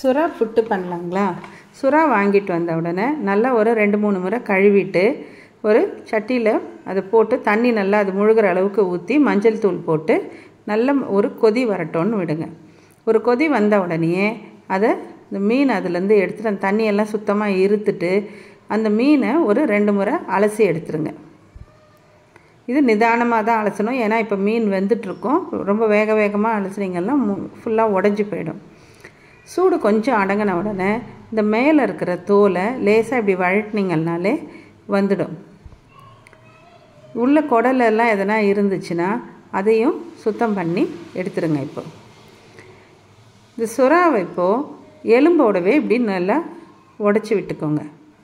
சுறா புட்டு பண்ணலாங்களா சுறா வாங்கிட்டு வந்த உடனே நல்லா ஒரு ரெண்டு மூணு முறை கழுவிட்டு ஒரு சட்டியில் அதை போட்டு தண்ணி நல்லா அது முழுகிற அளவுக்கு ஊற்றி மஞ்சள் தூள் போட்டு நல்ல ஒரு கொதி வரட்டும்னு விடுங்க ஒரு கொதி வந்த உடனேயே அதை இந்த மீன் அதுலேருந்து எடுத்துட்டு அந்த தண்ணியெல்லாம் சுத்தமாக இருத்துட்டு அந்த மீனை ஒரு ரெண்டு முறை அலசி எடுத்துருங்க இது நிதானமாக தான் அலசணும் ஏன்னா இப்போ மீன் வெந்துட்டுருக்கோம் ரொம்ப வேக வேகமாக அலசுனீங்கன்னா ஃபுல்லாக உடஞ்சி போயிடும் சூடு கொஞ்சம் அடங்கின உடனே இந்த மேலே இருக்கிற தோலை லேசாக இப்படி வழட்டினீங்கன்னாலே வந்துடும் உள்ள குடலெல்லாம் எதனா இருந்துச்சுன்னா அதையும் சுத்தம் பண்ணி எடுத்துருங்க இப்போ இந்த சுறாவை இப்போது எலும்போடவே இப்படி நல்லா உடச்சி விட்டுக்கோங்க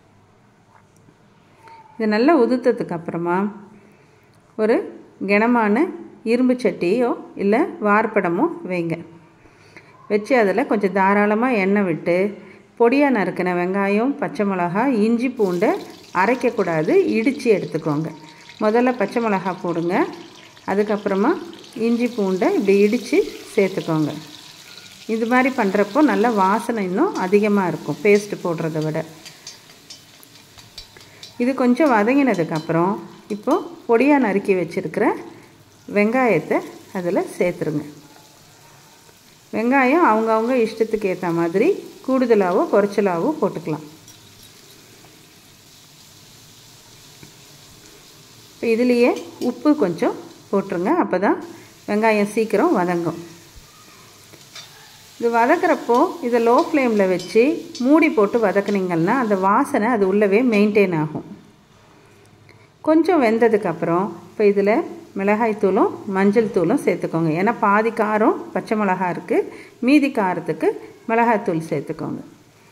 இது நல்லா உதுத்ததுக்கு அப்புறமா ஒரு கனமான இரும்பு சட்டியோ இல்லை வார்ப்படமோ வைங்க வச்சு அதில் கொஞ்சம் தாராளமாக எண்ணெய் விட்டு பொடியாக நறுக்கின வெங்காயம் பச்சை மிளகா இஞ்சி பூண்டை அரைக்கக்கூடாது இடித்து எடுத்துக்கோங்க முதல்ல பச்சை மிளகா போடுங்க அதுக்கப்புறமா இஞ்சி பூண்டை இப்படி இடித்து சேர்த்துக்கோங்க இது மாதிரி பண்ணுறப்போ நல்ல வாசனை இன்னும் அதிகமாக இருக்கும் பேஸ்ட்டு போடுறத விட இது கொஞ்சம் வதங்கினதுக்கப்புறம் இப்போது பொடியாக நறுக்கி வச்சுருக்கிற வெங்காயத்தை அதில் சேர்த்துருங்க வெங்காயம் அவங்கவுங்க இஷ்டத்துக்கு ஏற்ற மாதிரி கூடுதலாகவோ குறைச்சலாகவோ போட்டுக்கலாம் இப்போ இதுலேயே உப்பு கொஞ்சம் போட்டுருங்க அப்போ தான் வெங்காயம் சீக்கிரம் வதங்கும் இது வதக்கிறப்போ இதை லோ ஃப்ளேமில் வச்சு மூடி போட்டு வதக்குனீங்கன்னா அந்த வாசனை அது உள்ளவே மெயின்டைன் ஆகும் கொஞ்சம் வெந்ததுக்கப்புறம் இப்போ இதில் மிளகாய் தூளும் மஞ்சள் தூளும் சேர்த்துக்கோங்க ஏன்னா பாதி காரம் பச்சை மிளகா இருக்குது மீதி காரத்துக்கு மிளகாத்தூள் சேர்த்துக்கோங்க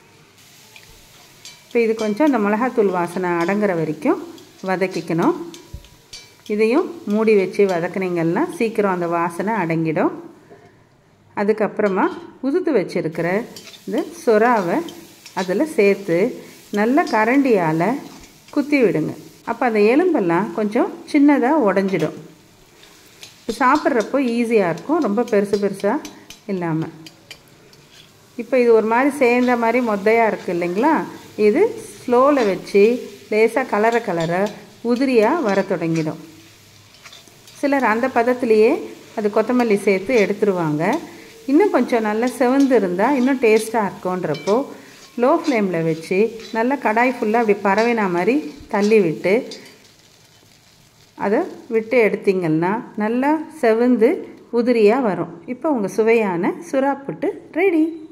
இப்போ இது கொஞ்சம் அந்த மிளகாத்தூள் வாசனை அடங்குற வரைக்கும் வதக்கிக்கணும் இதையும் மூடி வச்சு வதக்குனீங்கன்னா சீக்கிரம் அந்த வாசனை அடங்கிடும் அதுக்கப்புறமா உதுத்து வச்சுருக்கிற இந்த சொராவை அதில் சேர்த்து நல்ல கரண்டியால் குத்தி விடுங்க அப்போ அந்த எலும்பெல்லாம் கொஞ்சம் சின்னதாக உடஞ்சிடும் சாப்பிட்றப்போ ஈஸியாக இருக்கும் ரொம்ப பெருசு பெருசாக இல்லாமல் இப்போ இது ஒரு மாதிரி சேர்ந்த மாதிரி மொத்தையாக இருக்குது இல்லைங்களா இது ஸ்லோவில் வச்சு லேசாக கலர கலர உதிரியாக வர தொடங்கிடும் சிலர் அந்த பதத்துலேயே அது கொத்தமல்லி சேர்த்து எடுத்துருவாங்க இன்னும் கொஞ்சம் நல்லா செவந்து இருந்தால் இன்னும் டேஸ்ட்டாக இருக்கும்ன்றப்போ லோ ஃப்ளேமில் வச்சு நல்லா கடாய் ஃபுல்லாக அப்படி பரவினா மாதிரி தள்ளி விட்டு அதை விட்டு எடுத்திங்கன்னா நல்லா செவந்து உதிரியாக வரும் இப்போ உங்கள் சுவையான சுறா புட்டு ரெடி